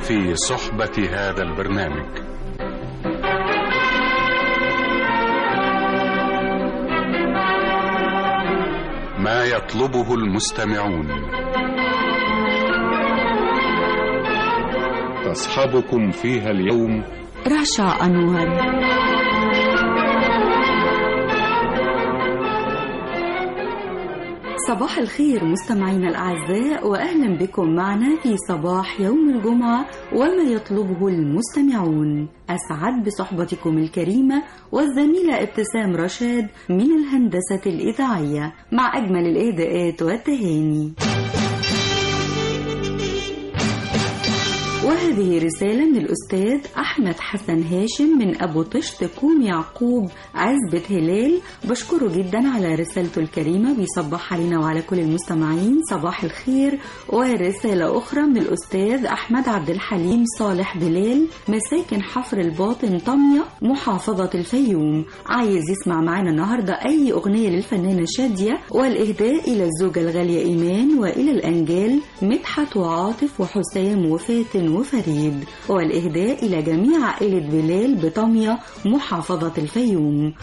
في صحبة هذا البرنامج ما يطلبه المستمعون تصحبكم فيها اليوم رشا أنور صباح الخير مستمعينا الأعزاء وأهلا بكم معنا في صباح يوم الجمعة وما يطلبه المستمعون أسعد بصحبتكم الكريمة والزميلة ابتسام رشاد من الهندسة الإذاعية مع أجمل الإهداءات والتهاني وهذه رسالة من الأستاذ أحمد حسن هاشم من أبو طشت كوم يعقوب عزبة هلال بشكره جدا على رسالته الكريمة بيصبح علينا وعلى كل المستمعين صباح الخير ورسالة أخرى من الأستاذ أحمد عبد الحليم صالح بلال مساكن حفر الباطن طمية محافظة الفيوم عايز يسمع معنا النهاردة أي أغنية للفنانة شادية والإهداء إلى الزوجة الغالية إيمان وإلى الأنجال مدحت وعاطف وحسام وفاتن وفريد والإهداء إلى جميع عائلة بلال بطمية محافظة الفيوم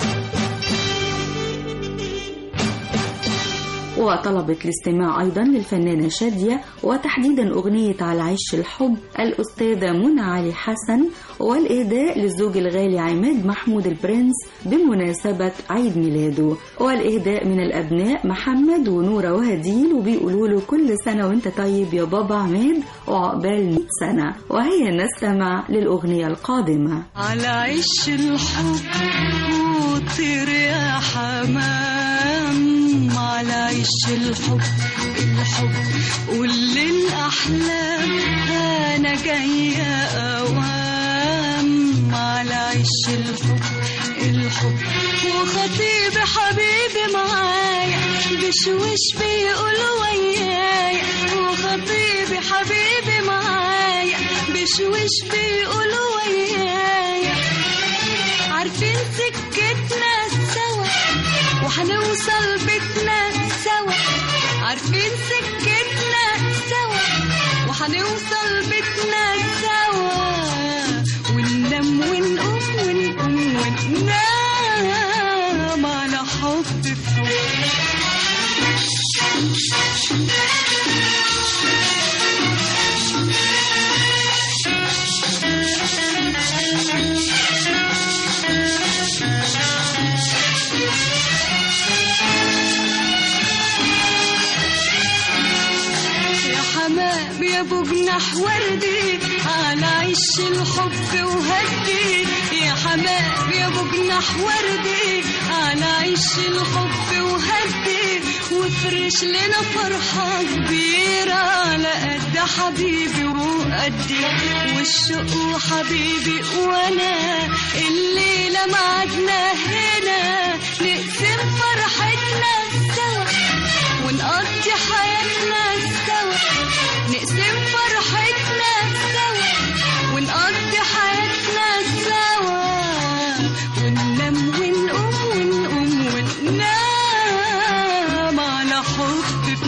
وطلبت الاستماع أيضا للفنانة شادية وتحديدا أغنية على عش الحب الأستاذة منى علي حسن والإهداء للزوج الغالي عماد محمود البرنس بمناسبة عيد ميلاده والإهداء من الأبناء محمد ونورة وهديل وبيقولوا له كل سنة وانت طيب يا بابا عماد وعقبال 100 سنة وهيا نستمع للأغنية القادمة على عش الحب وطير يا حمام على عش الحب الحب قول للأحلام أنا جاية أوام على عش الحب الحب وخطيب حبيبي معايا بشوش بيقول ويايا وخطيبي حبيبي معايا بشوش بيقول ويايا عارفين سكتنا سوا وهنوصل بيتنا سوا عارفين سكتنا سوا وهنوصل بيتنا سوا وننام ونقوم ونقوم وننام على حب في يا حمام يا ابو جناح وردي على عش الحب وهدي يا حمام يا ابو جناح وردي على عش الحب وهدي وافرش لنا فرحة كبيرة على قد حبيبي وقدي والشوق وحبيبي وانا الليلة معدنا هنا نقسم فرحتنا سوا ونقضي حياتنا سوا نقسم فرحتنا سوا ونقضي حياتنا سوا وننام ونقوم ونقوم وننام على حب في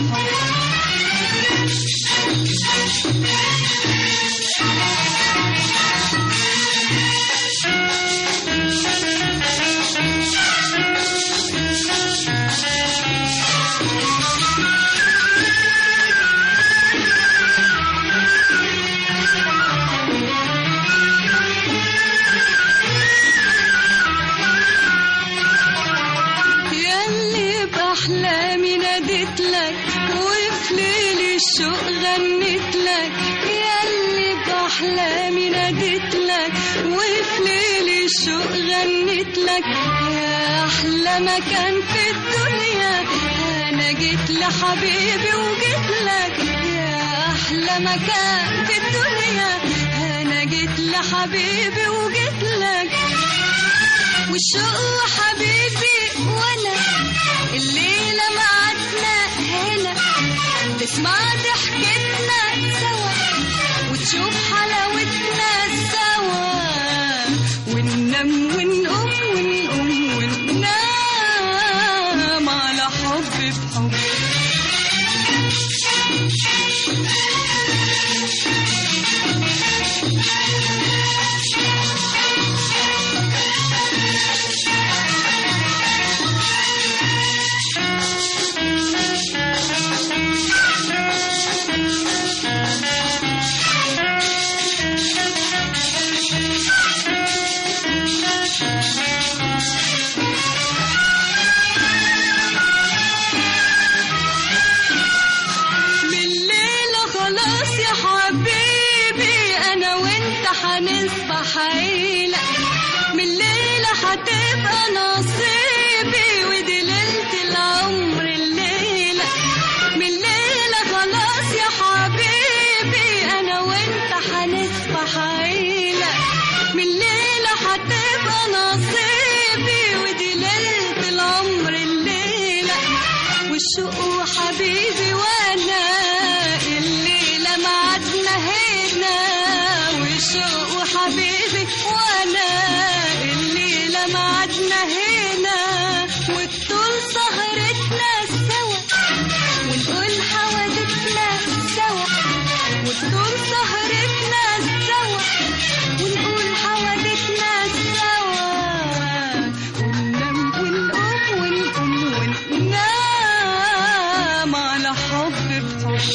ياللي بأحلامي ناديت لك وفي ليل الشوق غنيت لك ياللي بأحلامي ناديت لك وفي ليل الشوق غنيت لك يا أحلى مكان في الدنيا أنا جيت لحبيبي وجيت لك يا أحلى مكان في الدنيا أنا جيت لحبيبي وجيت لك والشوق حبيبي وانا الليلة معدنا هنا تسمع ضحكتنا سوا وتشوف حلاوتنا سوا وننام ونقوم ونقوم وننام على حب في حب هنصبح عيلة من الليلة هتبقى نصيبي ودي ليلة العمر الليلة من الليلة خلاص يا حبيبي أنا وأنت هنصبح عيلة من الليلة هتبقى نصيبي ودي ليلة العمر الليلة والشوق وحبيبي وانا الليلة معادنا هنا والشوق وحبيبي وانا الليلة معادنا هنا والطول سهرتنا سوا ونقول حوادثنا سوا والطول سهرتنا سوا ونقول حوادثنا سوا وننام ونقوم ونقوم وننام على حب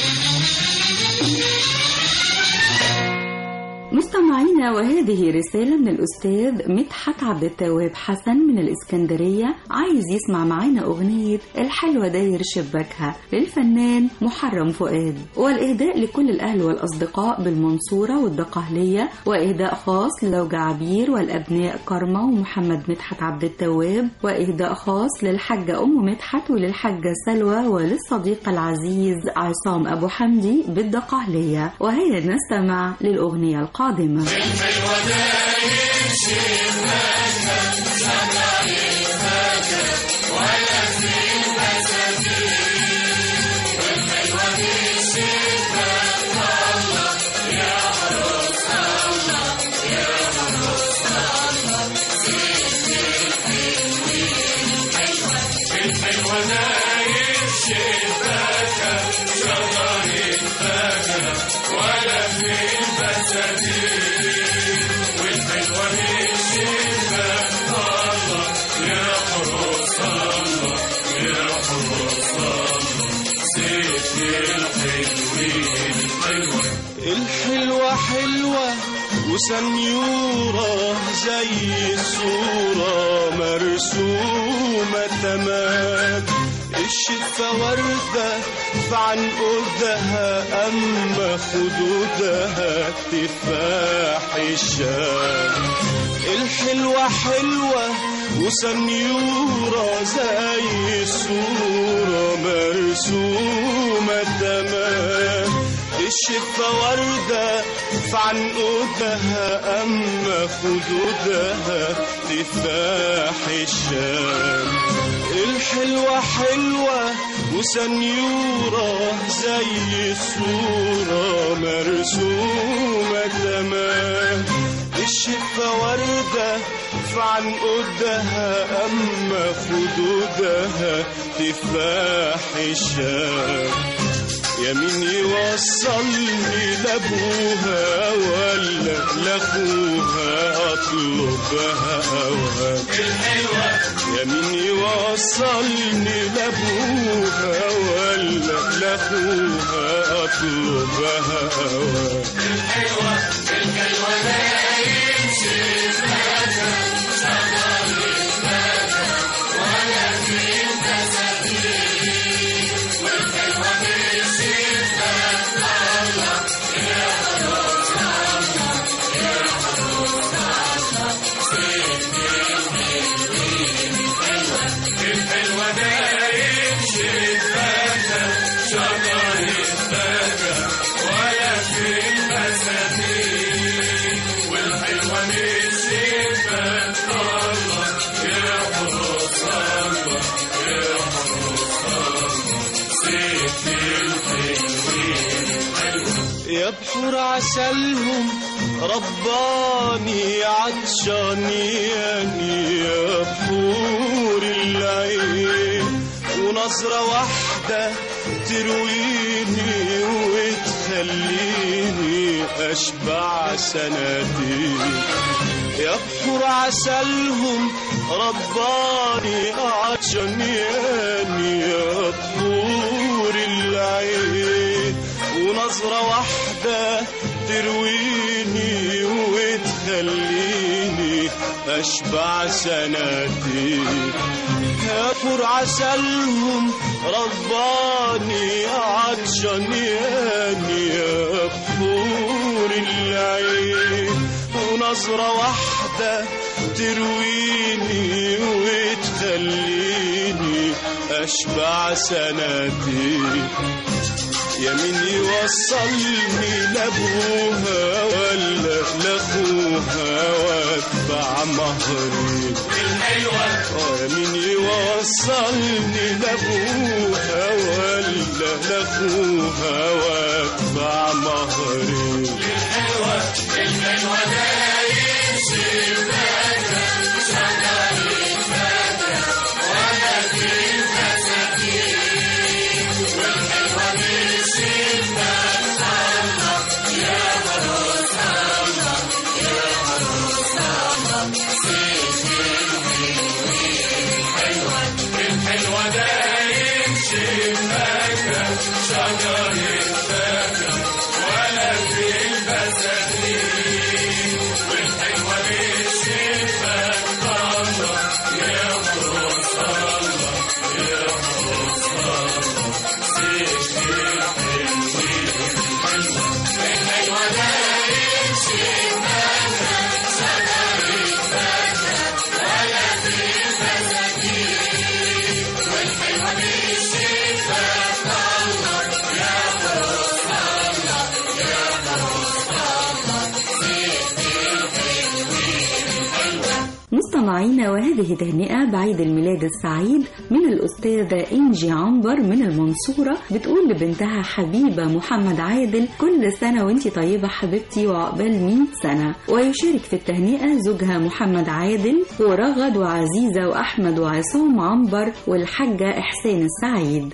مستمعينا وهذه رسالة من الأستاذ مدحت عبد التواب حسن من الإسكندرية عايز يسمع معانا أغنية الحلوة داير شباكها للفنان محرم فؤاد والإهداء لكل الأهل والأصدقاء بالمنصورة والدقهلية وإهداء خاص لزوجة عبير والأبناء كرمة ومحمد مدحت عبد التواب وإهداء خاص للحاجة أم مدحت وللحاجة سلوى وللصديق العزيز عصام أبو حمدي بالدقهلية وهيا نستمع للأغنية القادمة الحلوة حلوة وسنيورة زي الصورة مرسومة تمام الشفة وردة في عنقودها أما خدودها تفاح الشام الحلوة حلوة وسنيورة زي الصورة مرسومة تمام الشفة وردة في عنقودها أما خدودها تفاح الشام الحلوة حلوة وسنيورة زي الصورة مرسومة تمام الشفة وردة في عنقودها أما خدودها تفاح الشام يا مين يوصلني لابوها ولا لاخوها اطلبها اوام يا مين يوصلني لابوها ولا لاخوها اطلبها اوام يا بحور عسلهم رباني عطشاني يا بحور العين ونظرة واحدة ترويني وتخليني أشبع سنتين يا بحور عسلهم رباني عطشاني يا بحور العين ونظرة واحدة ترويني وتخليني أشبع سنتين يا فور عسلهم رباني عطشان ياني يا فور العين نظرة واحدة ترويني وتخليني أشبع سنتين يا مين يوصلني لأبوها ولا لأخوها وأتبع مهري آه، يا مين يوصلني لأبوها ولا لأخوها وأتبع مهري مستمعينا وهذه تهنئة بعيد الميلاد السعيد من الأستاذة إنجي عنبر من المنصورة بتقول لبنتها حبيبة محمد عادل كل سنة وانتي طيبة حبيبتي وعقبال 100 سنة ويشارك في التهنئة زوجها محمد عادل ورغد وعزيزة وأحمد وعصام عنبر والحاجة إحسان السعيد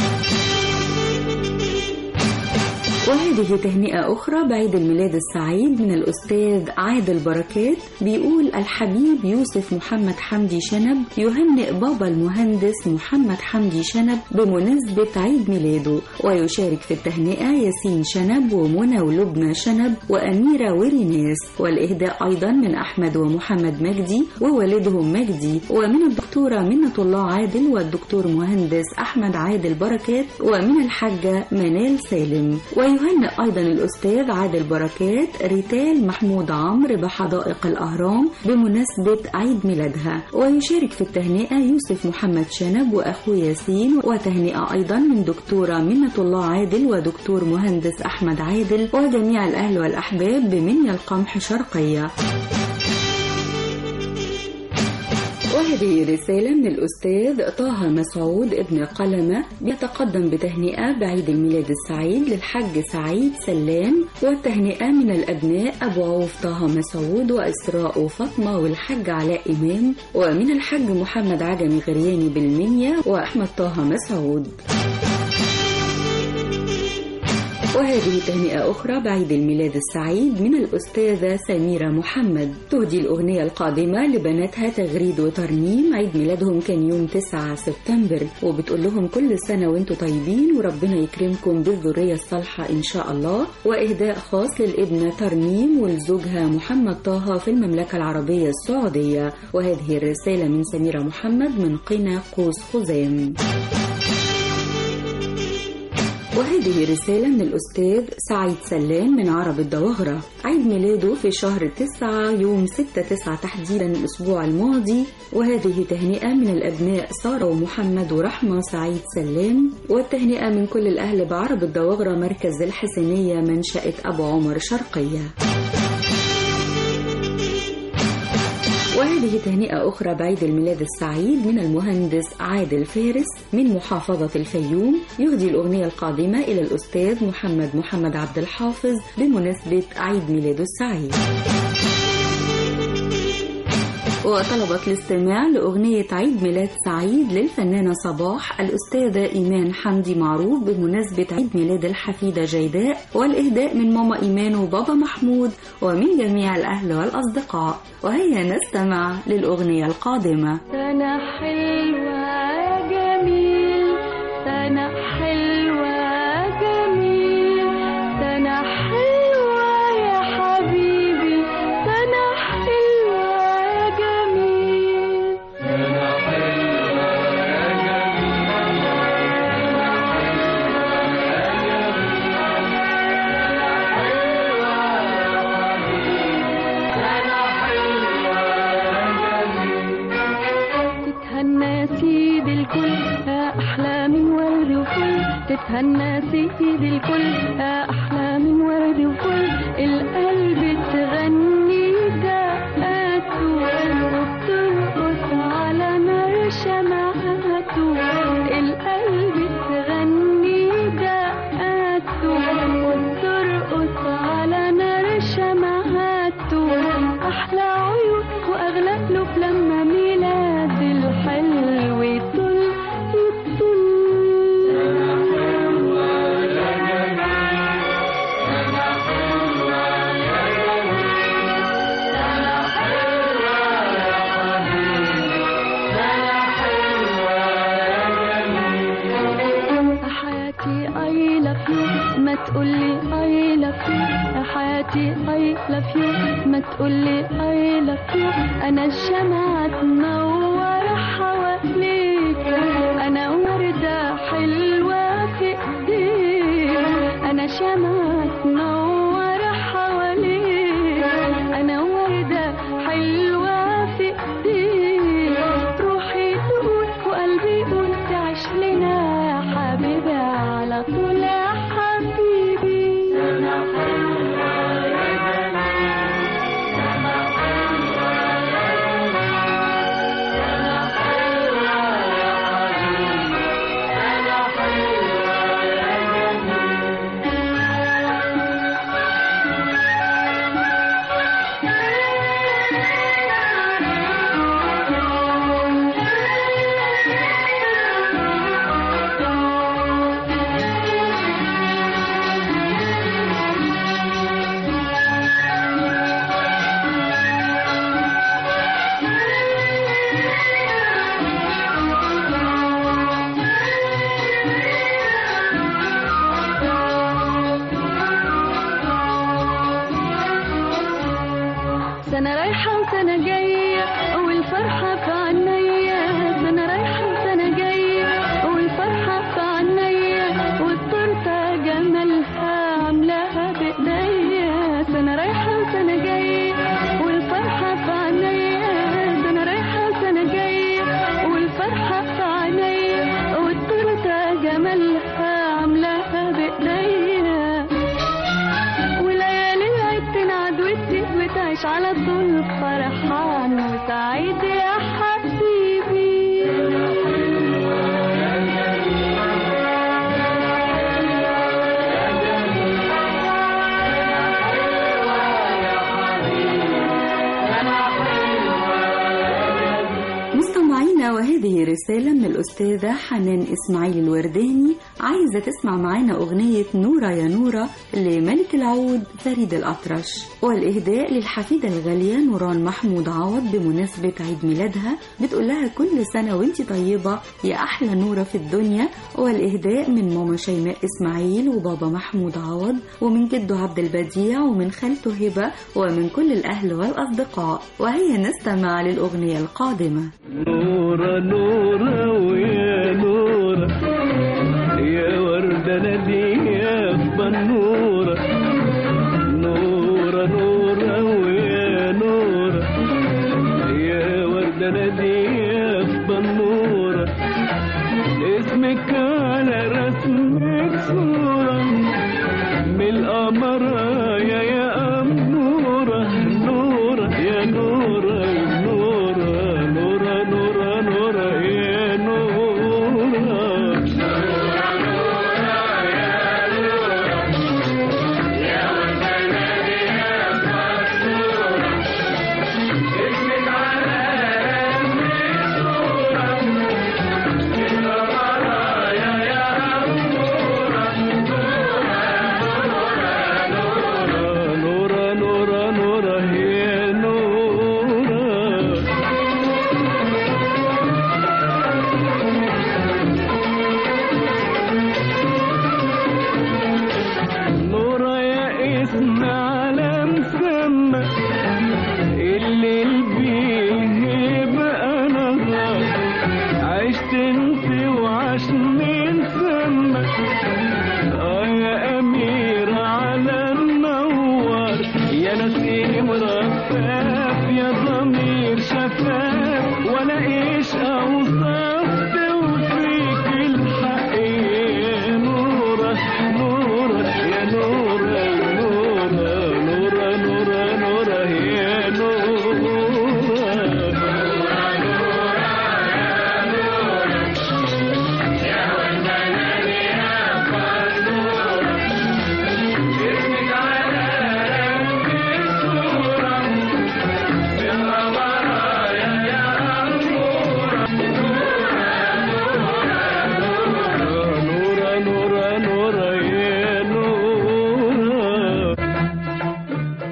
وهذه تهنئة أخرى بعيد الميلاد السعيد من الأستاذ عادل بركات بيقول الحبيب يوسف محمد حمدي شنب يهنئ بابا المهندس محمد حمدي شنب بمناسبة عيد ميلاده ويشارك في التهنئة ياسين شنب ومنى ولبنى شنب وأميرة وريناس والإهداء أيضا من أحمد ومحمد مجدي ووالدهم مجدي ومن الدكتورة منة الله عادل والدكتور مهندس أحمد عادل بركات ومن الحاجة منال سالم ويهنئ أيضا الأستاذ عادل بركات ريتال محمود عمرو بحدائق الأهرام بمناسبة عيد ميلادها ويشارك في التهنئة يوسف محمد شنب وأخوه ياسين وتهنئة أيضا من دكتورة منة الله عادل ودكتور مهندس أحمد عادل وجميع الأهل والأحباب بمنيا القمح شرقية وهذه رسالة من الأستاذ طه مسعود ابن قلمة بيتقدم بتهنئة بعيد الميلاد السعيد للحج سعيد سلام والتهنئة من الأبناء أبو عوف طه مسعود وإسراء وفاطمة والحج علاء إمام ومن الحج محمد عجمي غرياني بالمنيا وأحمد طه مسعود وهذه تهنئة أخرى بعيد الميلاد السعيد من الأستاذة سميرة محمد تهدي الأغنية القادمة لبناتها تغريد وترنيم عيد ميلادهم كان يوم 9 سبتمبر وبتقول لهم كل سنة وانتم طيبين وربنا يكرمكم بالذرية الصالحة إن شاء الله وإهداء خاص للابنة ترنيم ولزوجها محمد طه في المملكة العربية السعودية وهذه الرسالة من سميرة محمد من قنا قوس خزام وهذه رسالة من الأستاذ سعيد سلام من عرب الدواغرة عيد ميلاده في شهر تسعة يوم ستة تسعة تحديدا الأسبوع الماضي وهذه تهنئة من الأبناء سارة ومحمد ورحمة سعيد سلام والتهنئة من كل الأهل بعرب الدواغرة مركز الحسينية منشأة أبو عمر شرقية وهذه تهنئة أخرى بعيد الميلاد السعيد من المهندس عادل فارس من محافظة الفيوم يهدي الأغنية القادمة إلى الأستاذ محمد محمد عبد الحافظ بمناسبة عيد ميلاده السعيد وطلبت الاستماع لأغنية عيد ميلاد سعيد للفنانة صباح الأستاذة إيمان حمدي معروف بمناسبة عيد ميلاد الحفيدة جيداء والإهداء من ماما إيمان وبابا محمود ومن جميع الأهل والأصدقاء وهيا نستمع للأغنية القادمة سنة حلوة جميل سنة حلوة جميل سنة حلوة يا حبيبي سنة حلوة جميل سنة هنا سيدي الكل أحلى من ورد وفل القلب تغني دقاته وبترقص على نار شمعته القلب تغني دقاته وبترقص على نار شمعته أحلى عيون وأغلى قلوب لما ميلاد الحلو يطل يطل حياتي I love you ما تقولي I love you حياتي I love you ما تقولي I love you أنا الشمعة تنور حواليك أنا وردة حلوة في إيديك أنا شمعة تنور حواليك أنا وردة حلوة في إيديك روحي تقول وقلبي يقول تعيش لنا يا حبيبي على طول يا حبيبي سنة رايحة وسنة جاية والفرحة في عينيا سنة رايحة وسنة جاية والفرحة في عينيا والتورتة جمالها عاملاها بإيديا سنة رايحة وسنة جاية والفرحة في عينيا سنة رايحة وسنة جاية والفرحة في عينيا والتورتة جمالها عاملاها بإيديا وليالي العيد تنعد وتزيد وتعيش على طول فرحان وسعيد يا حبيبي مستمعينا وهذه رسالة من الأستاذة حنان إسماعيل الورداني عايزة تسمع معانا أغنية نورة يا نورة لملك العود فريد الأطرش والإهداء للحفيدة الغالية نوران محمود عوض بمناسبة عيد ميلادها بتقول لها كل سنة وانت طيبة يا أحلى نورة في الدنيا والإهداء من ماما شيماء إسماعيل وبابا محمود عوض ومن جده عبد البديع ومن خالته هبة ومن كل الأهل والأصدقاء وهيا نستمع للأغنية القادمة نورة نورة ويا نورة يا وردة نادية بنورة نورة نورة ويا نورة يا وردة نادية بنورة اسمك على رسمك صورة من القمر يا يا أمورة نورة يا نورة نورة نورة نورة نورة يا نورة نورة نورة نورة هي نورة نورة يا اسم على مسمى اللي بيه بقى نهار عشت انت وعشني نسمى اه يا امير على النوار يا نسيم رفاف يا ضمير شفاف ولا ايش اوصاف توفيك الحق يا نور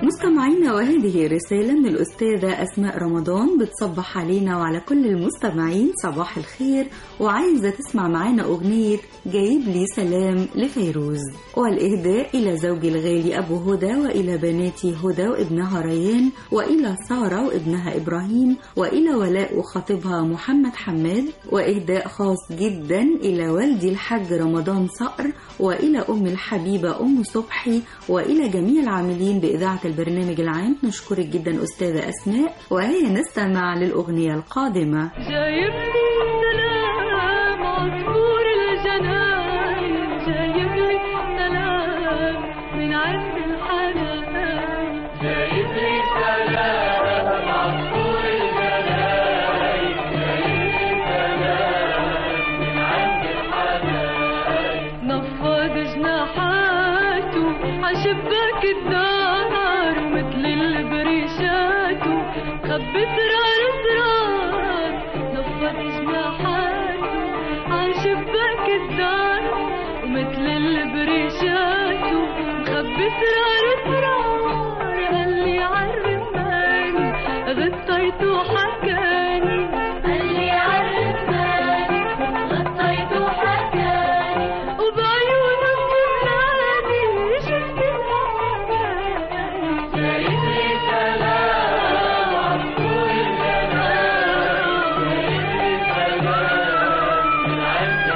مستمعينا وهذه رسالة من الأستاذة أسماء رمضان بتصبح علينا وعلى كل المستمعين صباح الخير وعايزة تسمع معانا أغنية جايب لي سلام لفيروز والإهداء إلى زوجي الغالي أبو هدى وإلى بناتي هدى وابنها ريان وإلى سارة وابنها إبراهيم وإلى ولاء وخطيبها محمد حماد وإهداء خاص جدا إلى والدي الحاج رمضان صقر وإلى أم الحبيبة أم صبحي وإلى جميع العاملين بإذاعة البرنامج العام نشكرك جدا أستاذة أسماء وهي نستمع للأغنية القادمة جايب لي سلام عصفور الجنان جايب لي سلام من عند الحنان جايب لي سلام عصفور الجنان جايب لي سلام من عند الحنان نفض جناحاته عشباك الدار ومثل البريشات خبت رار زرار نفض جناحاته عشباك الدار ومثل البريشات خبت رار زرار قال لي عرفاني غطيته وحكاني قال لي عرفاني غطيته وحكاني وبعيونه السمراني شفت الأحلام جايب لي سلام عصفور الجمال جايب لي سلام من عند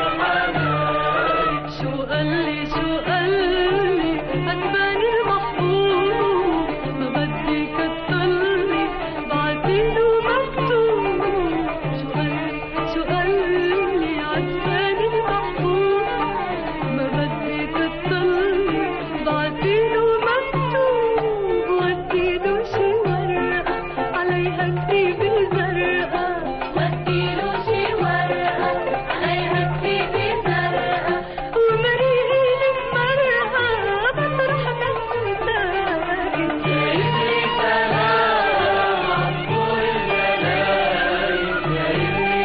الحنان شو قال لي شو قال لي عجباني المحبوب ما بدي كترني بعتيله مكتوب شو قال لي شو قال لي عجباني المحبوب ما بدي كترني بعتيله مكتوب وديله شي ورقة عليها كتيبة زرقاء وديله شي ورقة عليها كتيبة زرقاء ومريلي المرقة مطرح ما ساكن جايب لي سلام عصفور الجلال جايب لي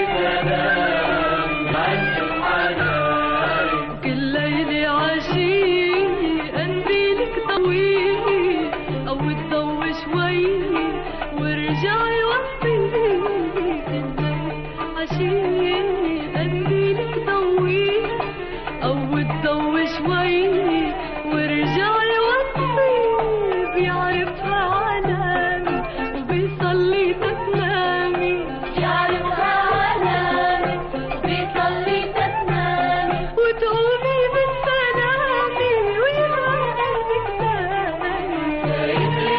سلام عند الحنان كل ليلة عشية قنديلك طويل أو تضوي شوي وارجعي وصلي كل ليلة عشية قنديلك طويل أو تضوي شوي وارجعي وصلي بيعرفها علامي وبيصلي تسلامي بيعرفها علامي وبيصلي تسلامي وتقومي بالسلامي ويبقى قلبك سامي جايب لي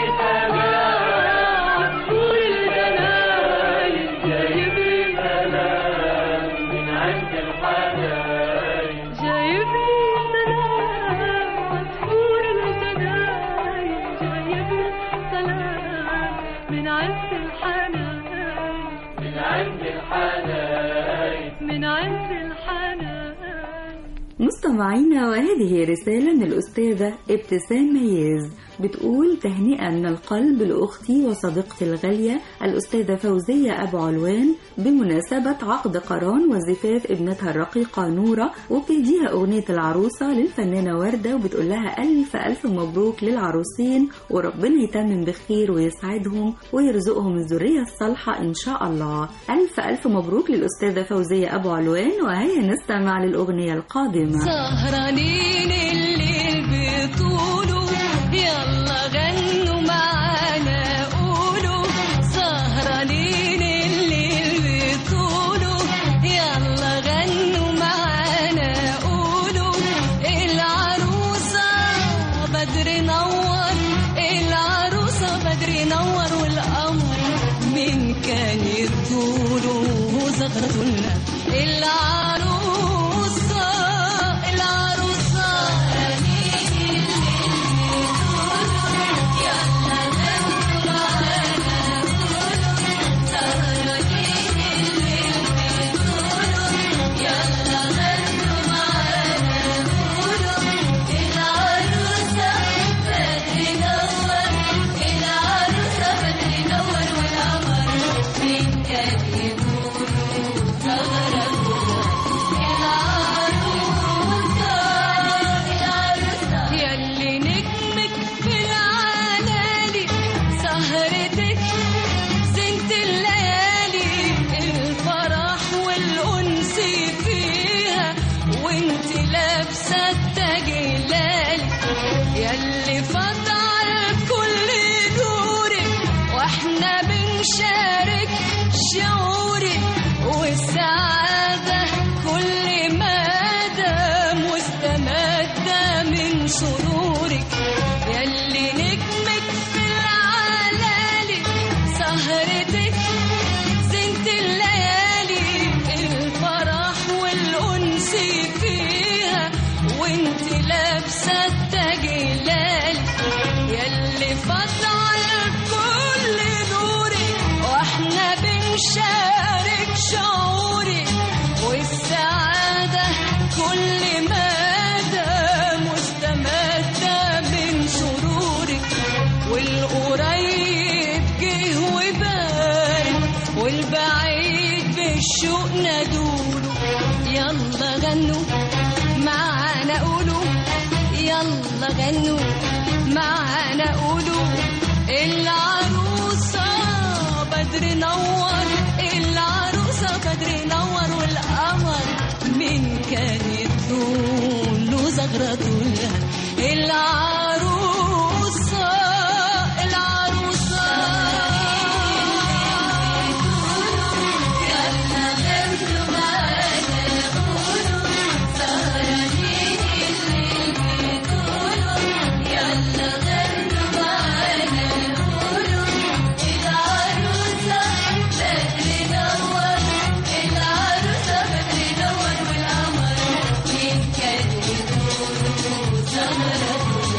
سلام عصفور الجلال جايب لي سلام من عند الحنان جايب لي سلام عصفور الجلال جايب لي سلام من عند الحنان من عند الحنان من عند الحنان مستمعينا وهذه رسالة من الأستاذة ابتسام مياز بتقول تهنئة من القلب لأختي وصديقتي الغالية الأستاذة فوزية أبو علوان بمناسبة عقد قران وزفاف ابنتها الرقيقة نورة وبتهديها أغنية العروسة للفنانة وردة وبتقول لها ألف ألف مبروك للعروسين وربنا يتمم بخير ويسعدهم ويرزقهم الذرية الصالحة إن شاء الله ألف ألف مبروك للأستاذة فوزية أبو علوان وهيا نستمع للأغنية القادمة سهرانين الليل بطوله يلا غنوا معانا قولوا سهرانين الليل بطوله يلا غنوا معانا قولوا العروسة بدر نور العروسة بدر نور والقمر من كان يطوله زغرتنا العروسة العروسة العروسة غنوا معانا قولوا العروسة بدر نور العروسة بدر نور والقمر من كانت له زغرته لها العروسة العروسة يلا غنوا معانا قولوا سهرانين الليل بتقولوا يلا غنوا معانا قولوا العروسة بدر نور العروسة بدر نور والقمر مين كان يدور زهرة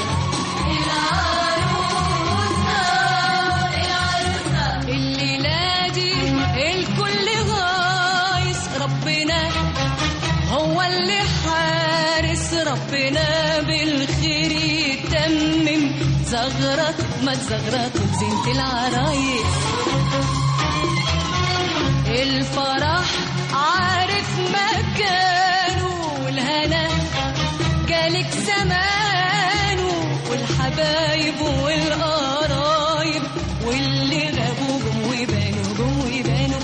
العروسة العروسة الليلة دي الكل غايس ربنا هو اللي حارس ربنا بالخير يتمم زغرة ما تزغرط بزينة العرايس الفرح عارف مكانه والهنا جالك زمانه والحبايب والقرايب واللي غابوا جم وبانوا جم وبانوا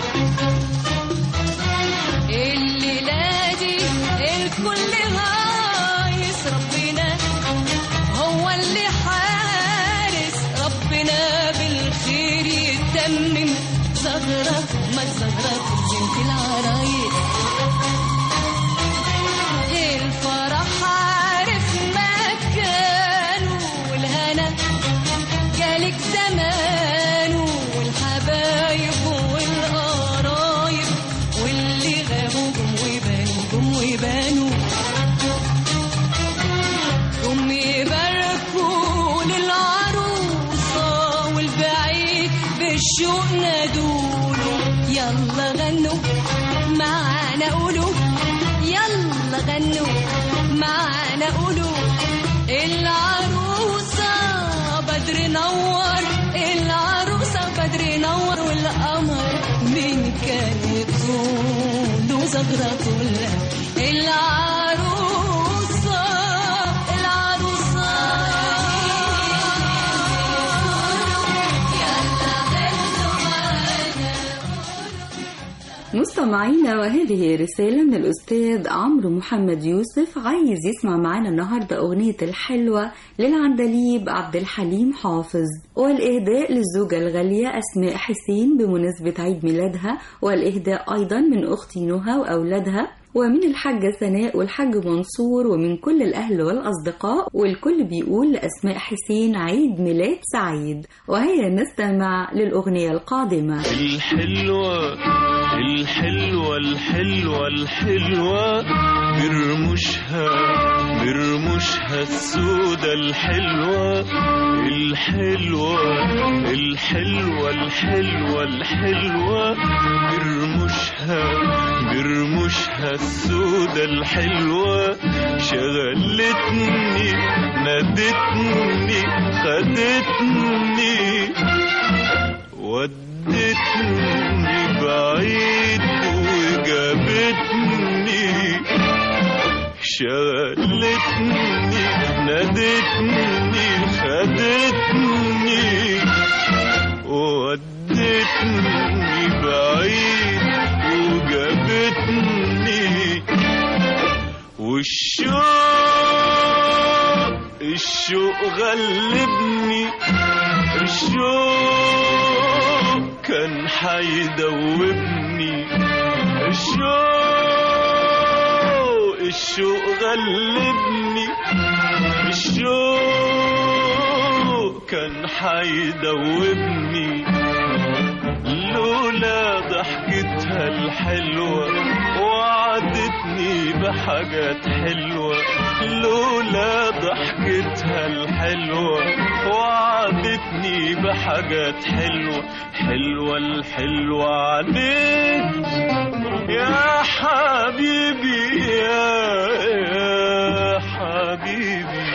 الليلة دي الكل هايس ربنا هو اللي حارس ربنا بالخير يتمم زغرة ما تزغرة زينة العرايس الفرح عارف مكانه والهنا جالك زمانه والحبايب والقرايب واللي غابوا جم وبانوا جم وبانوا جم يباركوا للعروسة والبعيد بالشوق نادوله يلا غنوا معانا قولوا يلا غنوا معانا قولوا العروسة بدر نور العروسة بدر نور والقمر من كانت طوله زغرة لها العروسة العروسة يلا غنوا معانا مستمعينا وهذه رسالة من الأستاذ عمرو محمد يوسف عايز يسمع معنا النهاردة أغنية الحلوة للعندليب عبد الحليم حافظ والإهداء للزوجة الغالية أسماء حسين بمناسبة عيد ميلادها والإهداء أيضا من أختي نهى وأولادها ومن الحاجة سناء والحاج منصور ومن كل الأهل والأصدقاء والكل بيقول لأسماء حسين عيد ميلاد سعيد وهيا نستمع للأغنية القادمة الحلوة الحلوة الحلوة الحلوة برمشها برمشها السودة الحلوة الحلوة الحلوة الحلوة الحلوة برمشها برمشها السودة الحلوة شغلتني نادتني خدتني ودتني بعيد وجابتني شغلتني نادتني خدتني ودتني بعيد وجابتني والشوق الشوق غلبني الشوق كان حيدوبني الشوق الشوق غلبني الشوق كان حيدوبني لولا ضحكتها الحلوة وعدتني بحاجات حلوة لولا ضحكتها الحلوة وعدتني بحاجات حلوة حلوة الحلوة عليك يا حبيبي يا, يا حبيبي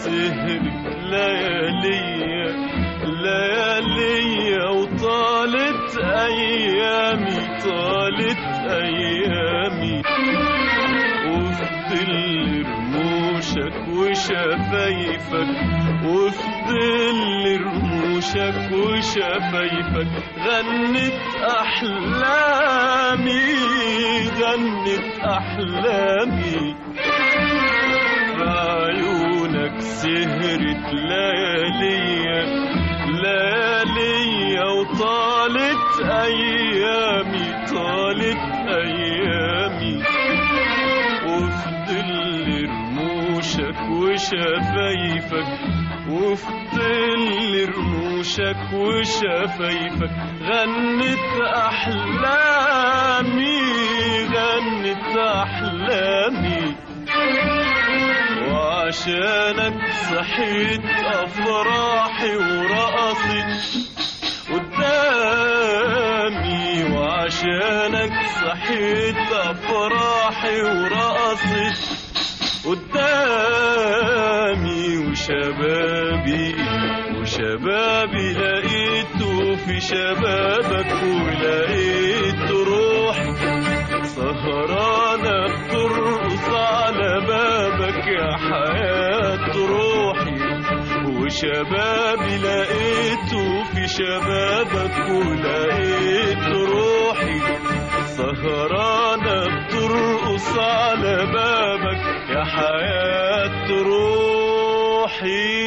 سهرت لياليا لياليا وطالت ايامي طالت ايامي وفي ظل رموشك وشفايفك وفي ظل رموشك وشفايفك غنت احلامي غنت احلامي بعيونك سهرت لياليا لياليا وطالت ايامي طالت ايامي وفي ظل رموشك وشفايفك وفي ظل رموشك وشفايفك غنت احلامي غنت احلامي وعشانك صحيت افراحي ورقصت قدامي وعشانك صحيت افراحي ورقصت قدامي وشبابي وشبابي لقيته في شبابك ولقيت روحي سهرانة بترقص على بابك يا حياة روحي وشبابي لقيته في شبابك ولقيت روحي سهرانة بترقص على بابك يا حياة روحي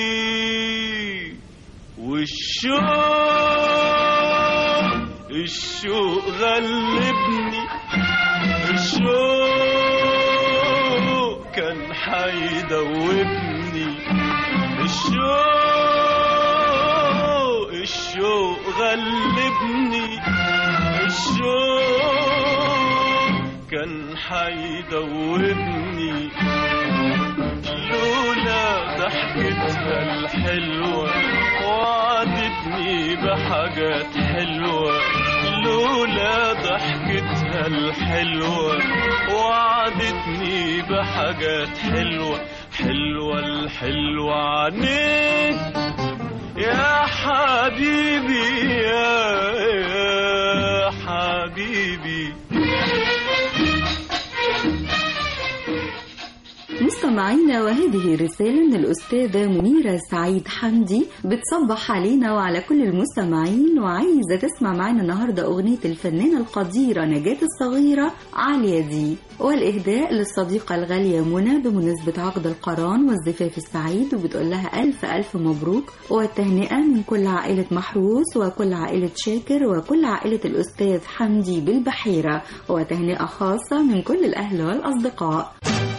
والشوق الشوق غلبني الشوق كان حيدوبني الشوق الشوق غلبني الشوق كان حيدوبني لولا ضحكتها الحلوة وعدتني بحاجات حلوة لولا ضحكتها الحلوة وعدتني بحاجات حلوة حلوة الحلوة عنيك يا حبيبي يا, يا حبيبي مستمعينا وهذه رسالة من الأستاذة منيرة سعيد حمدي بتصبح علينا وعلى كل المستمعين وعايزة تسمع معنا النهاردة أغنية الفنانة القديرة نجاة الصغيرة عليا دي والإهداء للصديقة الغالية منى بمناسبة عقد القران والزفاف السعيد وبتقول لها ألف ألف مبروك والتهنئة من كل عائلة محروس وكل عائلة شاكر وكل عائلة الأستاذ حمدي بالبحيرة وتهنئة خاصة من كل الأهل والأصدقاء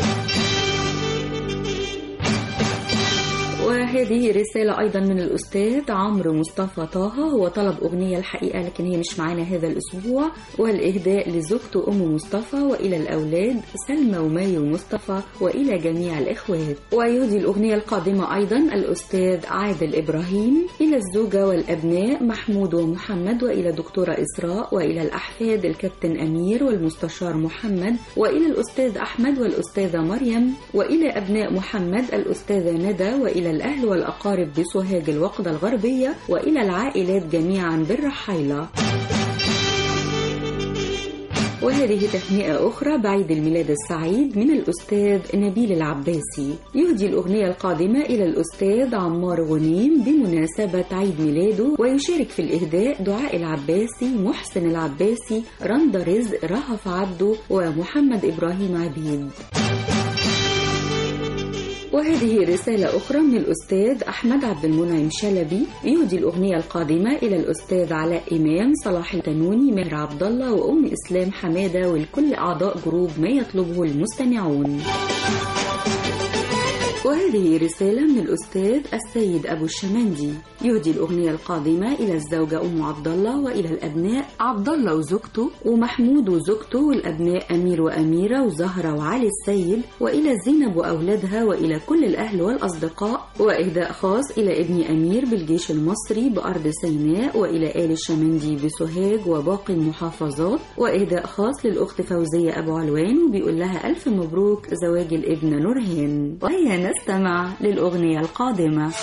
وهذه رسالة أيضا من الأستاذ عمرو مصطفى طه هو طلب أغنية الحقيقة لكن هي مش معانا هذا الأسبوع والإهداء لزوجته أم مصطفى وإلى الأولاد سلمى وماي ومصطفى وإلى جميع الإخوات ويهدي الأغنية القادمة أيضا الأستاذ عادل إبراهيم إلى الزوجة والأبناء محمود ومحمد وإلى دكتورة إسراء وإلى الأحفاد الكابتن أمير والمستشار محمد وإلى الأستاذ أحمد والأستاذة مريم وإلى أبناء محمد الأستاذة ندى وإلى الأهل والأقارب بسوهاج الوقدة الغربية وإلى العائلات جميعا بالرحيلة وهذه تهنئة أخرى بعيد الميلاد السعيد من الأستاذ نبيل العباسي يهدي الأغنية القادمة إلى الأستاذ عمار غنيم بمناسبة عيد ميلاده ويشارك في الإهداء دعاء العباسي محسن العباسي رندا رزق رهف عبده ومحمد إبراهيم عبيد وهذه رسالة أخرى من الأستاذ أحمد عبد المنعم شلبي يهدي الأغنية القادمة إلى الأستاذ علاء إمام صلاح التنوني ماهر عبد الله وأم إسلام حمادة ولكل أعضاء جروب ما يطلبه المستمعون وهذه رسالة من الأستاذ السيد أبو الشمندي يهدي الأغنية القادمة إلى الزوجة أم عبد الله وإلى الأبناء عبد الله وزوجته ومحمود وزوجته والأبناء أمير وأميرة وزهرة وعلي السيد وإلى زينب وأولادها وإلى كل الأهل والأصدقاء وإهداء خاص إلى ابن أمير بالجيش المصري بأرض سيناء وإلى آل الشمندي بسوهاج وباقي المحافظات وإهداء خاص للأخت فوزية أبو علوان وبيقول لها ألف مبروك زواج الابن نورهان وهي ونستمع للأغنية القادمة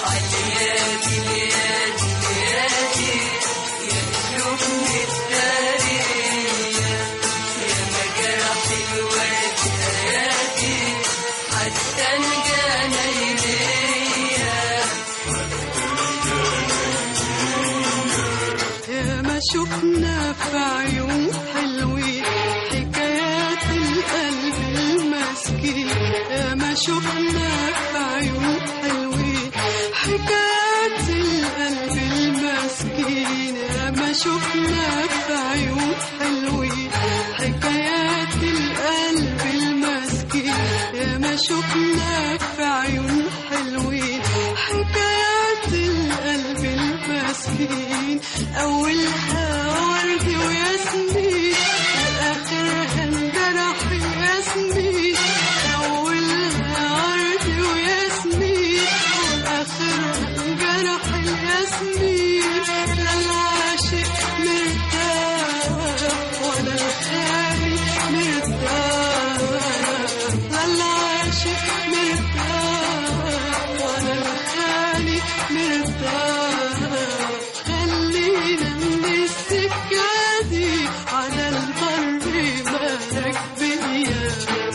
يا ما شفنا في عيون حلوين حكايات القلب المسكين يا ما شفنا في عيون حلوين حكايات القلب المسكين يا ما شفنا في عيون حلوين حكايات القلب المسكين يا ما شفنا في عيون حلوين حكايات القلب المسكين أولها ورد وياسمين وآخرها انجرح ياسمين أولها ورد وياسمين وآخرها انجرح الياسمين لا العاشق مرتاح ولا الخالي مرتاح لا العاشق مرتاح ولا الخالي مرتاح خلينا من السكة دي على البر ما راكبية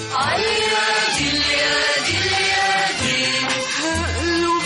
هقلب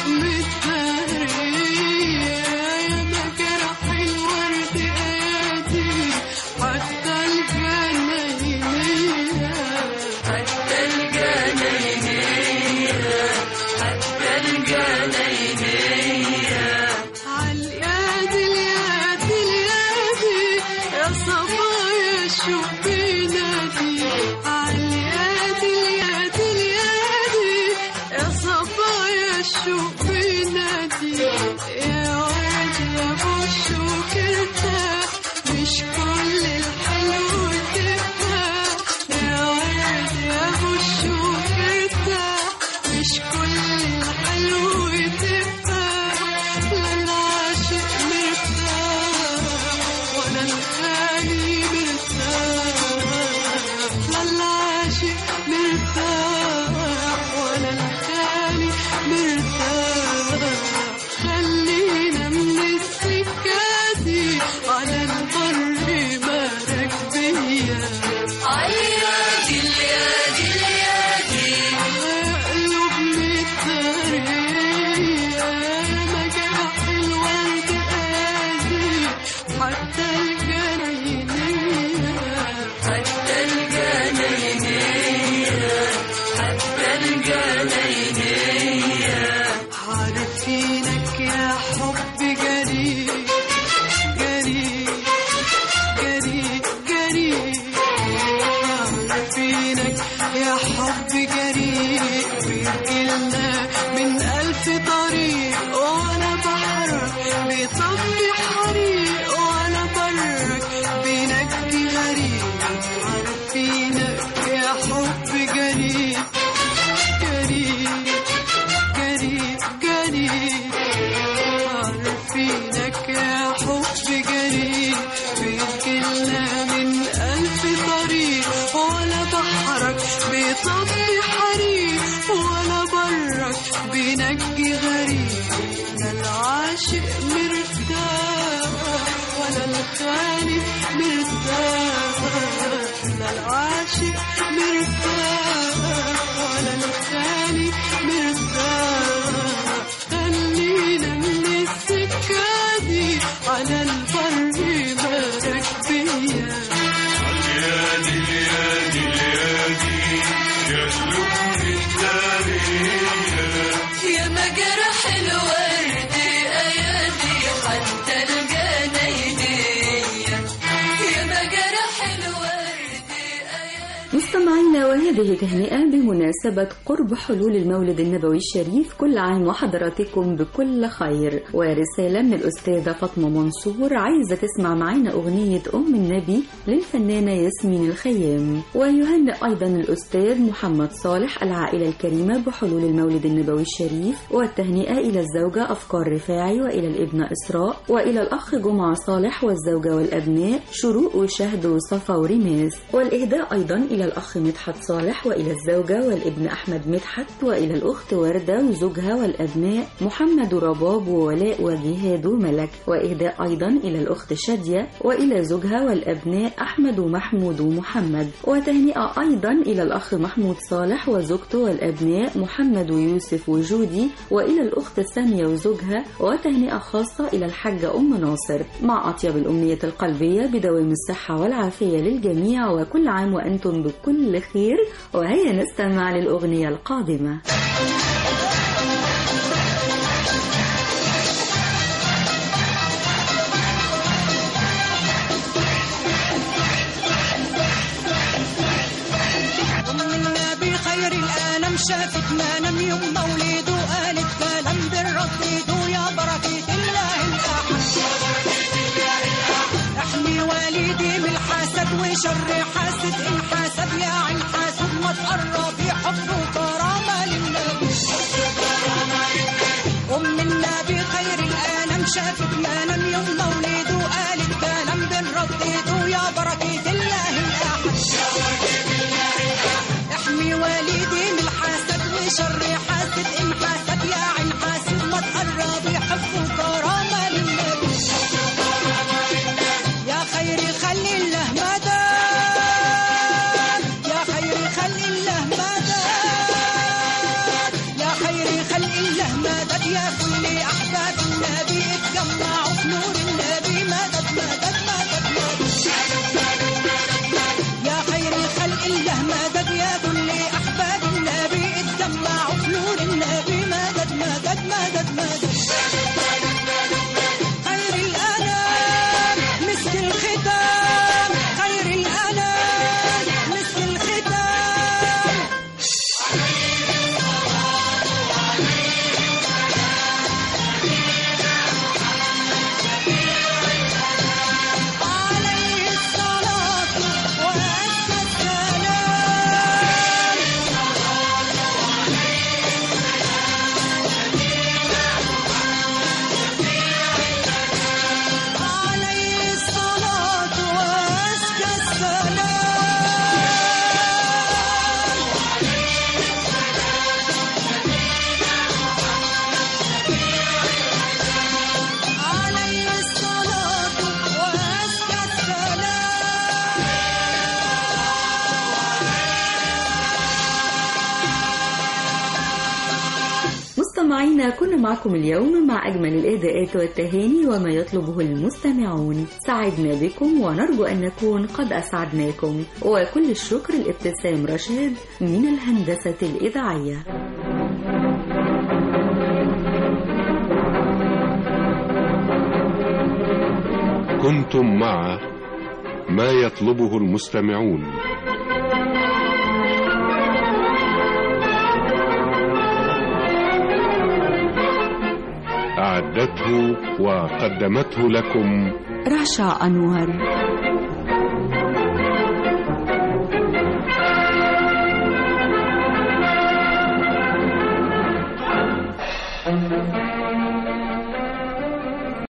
متهرية يا ما جرح الورد ايادي حتى الجناينية حتى الجناينية حتى الجناينية عالياد الياد اليادي يا صبايا شو بينادي عالياد الياد اليادي يا صبايا شو بينادي يا ورد يا بوشوك ارتاح مش كل الحلو ترتاح يا ورد يا بوشوك ارتاح مش كل الحلو ترتاح لا العاشق مرتاح ولا الخالي مرتاح لا العاشق مرتاح ولا الخالي مرتاح خلينا من السكة دي على البر ما راكبية قلوب متدارية ما جرح الورد قاسي حتى الجناينية حتى الجناينية حتى الجناينية عارفينك يا حب جريء جريء جريء جريء عارفينك يا حب جريء بيجيلنا من ألف طريق وأنا بحرك بيطفي حريق وأنا برك بينجي غريب عارفينك يا حب جريء جريء جريء جريء عارفينك يا حب جريء بيجيلنا من ألف طريق ولا بحرك بيطفي حريق ولا برك بينجي غريب لا العاشق مرتاح ولا الخالي مرتاح لا العاشق مرتاح ولا الخالي مرتاح خلينا من السكة دي على البر ما راكبية يا ما جرح الورد ايادي حتى الجناينية يا ما جرح الورد ايادي مستمعينا وهذه تهنئة بمناسبة قرب حلول المولد النبوي الشريف كل عام وحضراتكم بكل خير ورسالة من الأستاذة فاطمة منصور عايزة تسمع معنا أغنية أم النبي للفنانة ياسمين الخيام ويهنئ أيضا الأستاذ محمد صالح العائلة الكريمة بحلول المولد النبوي الشريف والتهنئة إلى الزوجة أفكار رفاعي وإلى الابنة إسراء وإلى الأخ جمعة صالح والزوجة والأبناء شروق وشهد وصفا ورماس والإهداء أيضا إلى الأخ الأخ مدحت صالح وإلى الزوجة والابن أحمد مدحت وإلى الأخت وردة وزوجها والأبناء محمد رباب وولاء وجهاد وملك وإهداء أيضا إلى الأخت شادية وإلى زوجها والأبناء أحمد ومحمود ومحمد وتهنئة أيضا إلى الأخ محمود صالح وزوجته والأبناء محمد ويوسف وجودي وإلى الأخت سامية وزوجها وتهنئة خاصة إلى الحاجة أم ناصر مع أطيب الأمنية القلبية بدوام الصحة والعافية للجميع وكل عام وأنتم بكل خير وهيا نستمع للأغنية القادمة أم النبي خير الأنام شافت ما نام يوم مولده قالت كلام بالرصيد يا بركة الله الأحد احمي والدي من الحسد وشر حاسد إن حسد يا عين حاسد ما تقرب حب وكرامة للنبي أم النبي خير الأنام شافت ما نام يوم مولده قالت كلام بالرصيد يا بركة الله الأحد احمي والدي من الحسد وشر حاسد ان حسد يا عين حاسد ما تقرب يحب وكرامه للنبي يا خير خلي الله مدى يا خير خلي الله مدى يا خير خلي الله مدد يا كل احباب النبي اتجمعوا في نور النبي مدد مدد مدد مدد يا خير خلق الله مدد يا كل احباب النبي اتجمعوا في نور النبي مدد مدد مدد مدد خير الانام مسك الختام خير الانام مسك الختام عليه الصلاة وأزكى السلام عليه الصلاة وأزكى السلام عليه الصلاة وأزكى السلام مستمعينا كنا معكم اليوم مع أجمل الإهداءات والتهاني وما يطلبه المستمعون سعدنا بكم ونرجو أن نكون قد أسعدناكم وكل الشكر لابتسام رشاد من الهندسة الإذاعية كنتم مع ما يطلبه المستمعون أعدته وقدمته لكم رشا أنور